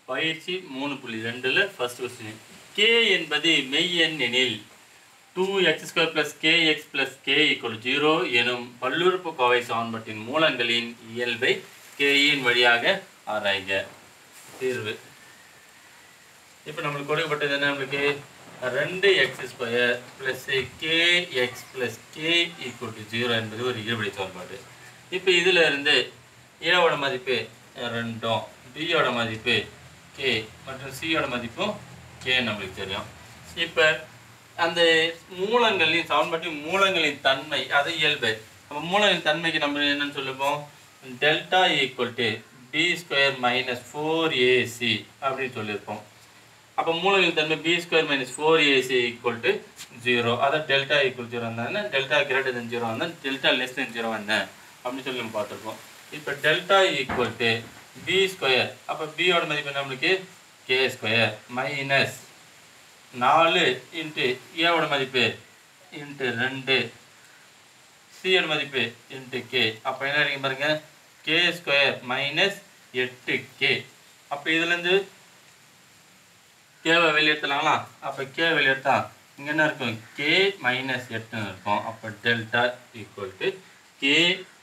பயிற்சி மூணு புள்ளி ரெண்டில் ஃபர்ஸ்ட் கொஸ்டின் கே என்பது மெய் எண் எனில் two X square plus K X plus K equal zero எனும் பல்லுறுப்புக்கோவை சமன்பாட்டின் மூலங்களின் இயல்பை கேயின் வழியாக ஆராய்க தீர்வு இப்போ நம்மளுக்கு கொடுக்கப்பட்டது என்ன நம்மளுக்கு ரெண்டு X square plus K X plus K equal to zero என்பது ஒரு இருபடி சமன்பாடு இப்போ இதில் இருந்து ஏவோட மதிப்பு ரெண்டும் பியோட மதிப்பு கே மற்றும் சியோட மதிப்பும் கே நம்மளுக்கு தெரியும் இப்போ அந்த மூலங்களின் சமன்பாட்டின் மூலங்களின் தன்மை அது இயல்பு அப்போ மூலங்களின் தன்மைக்கு நம்ம என்னன்னு சொல்லுவோம் delta equal to B square minus four AC அப்படின்னு சொல்லியிருப்போம் அப்போ மூலங்களின் தன்மை B square minus four AC equal to zero அதான் டெல்டா ஈக்குவல் ஜீரோ வந்தாங்கன்னா டெல்டா கிரேட்டர் தென் ஜீரோ வந்தால் டெல்டா லெஸ் தென் ஜீரோ வந்தேன் அப்படின்னு சொல்லி நம்ம பார்த்துருப்போம் இப்போ delta equal to B square அப்போ பியோட மதிப்பு நம்மளுக்கு கே ஸ்கொயர் மைனஸ் நாலு இன்ட்டு ஏவோட மதிப்பு இன்ட்டு ரெண்டு சியோட மதிப்பு இன்ட்டு கே அப்போ என்ன இருக்கு பாருங்க கே ஸ்கொயர் மைனஸ் எட்டு கே அப்போ இதுலேருந்து கேவை வெளியெடுத்தலாங்களா அப்போ கே வெளியெடுத்தா இங்கே என்ன இருக்கும் கே மைனஸ் எட்டுன்னு இருக்கும் அப்போ delta equal to K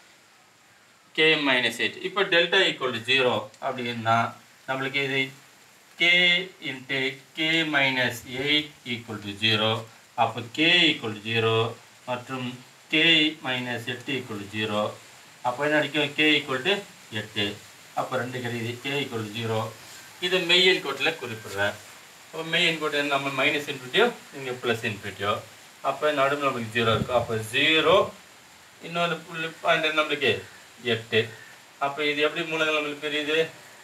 K minus eight இப்போ டெல்டா ஈக்குவல் டு ஜீரோ அப்படின்னா நம்மளுக்கு இது K into K minus eight equal to zero அப்போ கே ஈக்குவல் டு ஜீரோ மற்றும் கே மைனஸ் எட்டு ஈக்குவல் டு ஜீரோ அப்போ என்ன அடிக்கும் கே ஈக்குவல் டு எட்டு அப்போ ரெண்டு கிடையாது கே ஈக்குவல் டு ஜீரோ இதை மெய்யன் கோட்டில் குறிப்பிடுறேன் அப்போ மெய்யன் கோட்டு நம்ம மைனஸ் இன்ஃபினிட்டியோ இங்கே ப்ளஸ் இன்ஃபினிட்டியோ அப்போ நடுவில் நம்மளுக்கு ஜீரோ இருக்கும் அப்போ ஜீரோ இன்னொரு புள்ளி பாயிண்ட் நம்மளுக்கு எட்டு அப்போ இது எப்படி மூலங்கள் நம்மளுக்கு தெரியுது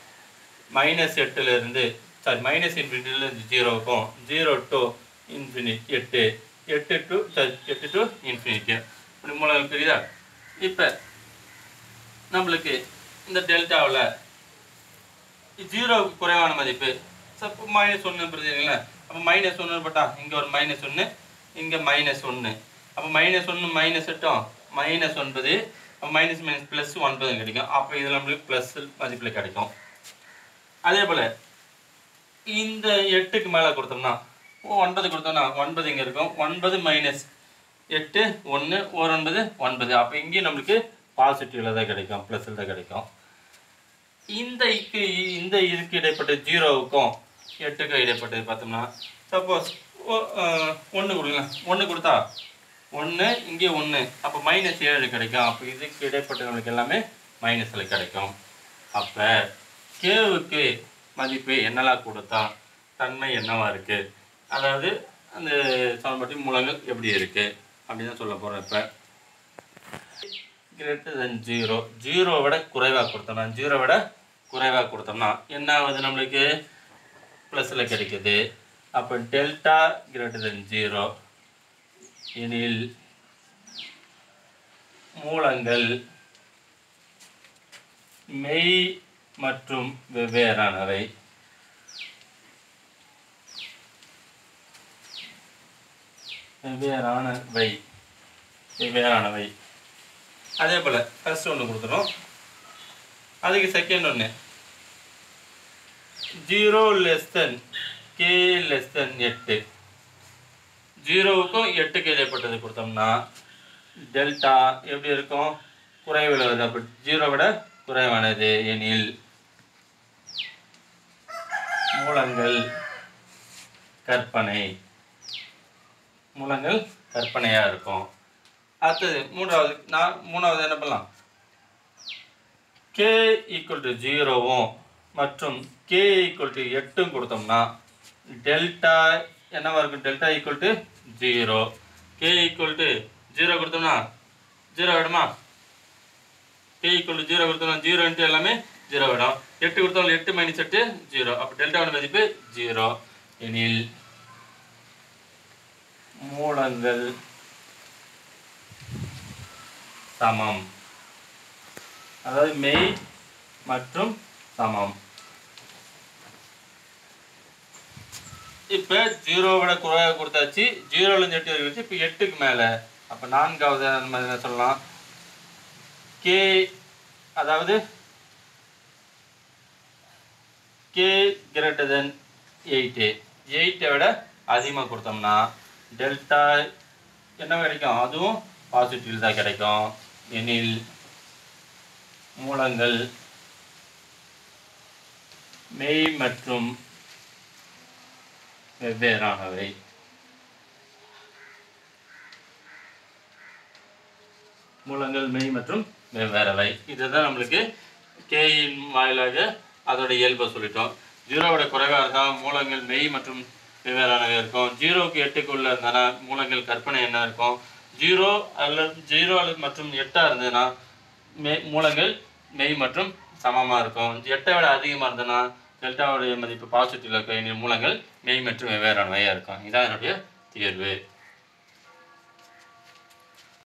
மைனஸ் எட்டுலேருந்து சாரி மைனஸ் இன்ஃபினிட்டிலேருந்து ஜீரோவுக்கும் ஜீரோ டு இன்ஃபினிட் எட்டு எட்டு டு சாரி எட்டு டு இன்ஃபினிட்டி இப்படி மூலங்கள் தெரியுதா இப்போ நம்மளுக்கு இந்த டெல்டாவில் ஜீரோவுக்கு குறைவான மதிப்பு சப்போ மைனஸ் ஒன்று பிரச்சனைங்களா அப்போ மைனஸ் ஒன்று போட்டா இங்கே ஒரு மைனஸ் ஒன்று இங்கே மைனஸ் ஒன்று அப்போ மைனஸ் ஒன்று மைனஸ் எட்டும் மைனஸ் ஒன்பது அப்போ மைனஸ் மைனஸ் ப்ளஸ் ஒன்பது கிடைக்கும் அப்போ இதில் நம்மளுக்கு ப்ளஸ் மதிப்பில் கிடைக்கும் அதே போல் இந்த எட்டுக்கு மேலே கொடுத்தோம்னா ஓ ஒன்பது கொடுத்தோம்னா ஒன்பது இங்கே இருக்கும் ஒன்பது மைனஸ் எட்டு ஒன்று ஒரு ஒன்பது ஒன்பது அப்போ இங்கேயும் நம்மளுக்கு பாசிட்டிவில் தான் கிடைக்கும் ப்ளஸில் தான் கிடைக்கும் இந்த இக்கு இந்த இதுக்கு இடைப்பட்ட ஜீரோவுக்கும் எட்டுக்கும் இடைப்பட்டது பார்த்தோம்னா சப்போஸ் ஒன்று கொடுக்கலாம் ஒன்று கொடுத்தா ஒன்று இங்கே ஒன்று அப்போ மைனஸ் ஏழு கிடைக்கும் அப்போ இதுக்கு இடைப்பட்டவங்களுக்கு எல்லாமே மைனஸில் கிடைக்கும் அப்போ கேவுக்கு மதிப்பு என்னெல்லாம் கொடுத்தா தன்மை என்னவா இருக்குது அதாவது அந்த சமன்பாட்டின் மூலங்கள் எப்படி இருக்குது அப்படின்னு தான் சொல்ல போகிறேன் இப்போ கிரேட்டர் தென் ஜீரோ ஜீரோ விட குறைவாக கொடுத்தோம்னா ஜீரோ விட குறைவாக கொடுத்தோம்னா என்ன ஆகுது நம்மளுக்கு ப்ளஸில் கிடைக்குது அப்போ டெல்டா கிரேட்டர் தென் ஜீரோ எனில் மூலங்கள் மெய் மற்றும் வெவ்வேறானவை வெவ்வேறானவை வெவ்வேறானவை அதே போல் ஃபர்ஸ்ட் ஒன்று கொடுத்துரும் அதுக்கு செகண்ட் ஒன்று zero less than K less than எட்டு ஜீரோவுக்கும் எட்டுக்கு இடைப்பட்டது கொடுத்தோம்னா டெல்டா எப்படி இருக்கும் குறைவில் வருது அப்போ ஜீரோ விட குறைவானது எனில் மூலங்கள் கற்பனை மூலங்கள் கற்பனையாக இருக்கும் அடுத்தது மூன்றாவது நான் மூணாவது என்ன பண்ணலாம் கே ஈக்குவல் டு ஜீரோவும் மற்றும் கே ஈக்குவல் டு எட்டும் கொடுத்தோம்னா டெல்டா என்னவா இருக்கும் delta equal to zero K equal to zero கொடுத்தோம்னா ஜீரோ விடுமா கே ஈக்குவல் டு ஜீரோ கொடுத்தோம்னா ஜீரோ இன்ட்டு எல்லாமே ஜீரோ விடும் எட்டு கொடுத்தோம் எட்டு மைனஸ் எட்டு ஜீரோ அப்போ டெல்டாவோட மதிப்பு ஜீரோ எனில் மூலங்கள் சமம் அதாவது மெய் மற்றும் சமம் இப்போ ஜீரோவோட குறைவாக கொடுத்தாச்சு ஜீரோலேருந்து எட்டு வரைக்கும் இப்போ எட்டுக்கு மேலே அப்போ நான்காவது நம்ம என்ன சொல்லலாம் கே அதாவது கே கிரேட்டர் தென் எயிட்டு எயிட்டை விட அதிகமாக கொடுத்தோம்னா டெல்டா என்ன கிடைக்கும் அதுவும் பாசிட்டிவ் தான் கிடைக்கும் எனில் மூலங்கள் மெய் மற்றும் வெவ்வேறானவை மூலங்கள் மெய் மற்றும் வெவ்வேறவை இதுதான் நம்மளுக்கு கேயின் வாயிலாக அதோட இயல்பை சொல்லிட்டோம் ஜீரோவோட குறைவாக இருந்தால் மூலங்கள் மெய் மற்றும் வெவ்வேறானவை இருக்கும் ஜீரோவுக்கு எட்டுக்குள்ள இருந்ததுன்னா மூலங்கள் கற்பனை என்ன இருக்கும் ஜீரோ அல்லது ஜீரோ அல்லது மற்றும் எட்டாக இருந்ததுன்னா மெய் மூலங்கள் மெய் மற்றும் சமமாக இருக்கும் எட்டை விட அதிகமாக இருந்ததுன்னா டெல்டாவுடைய மதிப்பு பாசிட்டிவ்ல இருக்க மூலங்கள் மெய் மற்றும் வெவ்வேறானவையாக இருக்கும் இதான் என்னுடைய தீர்வு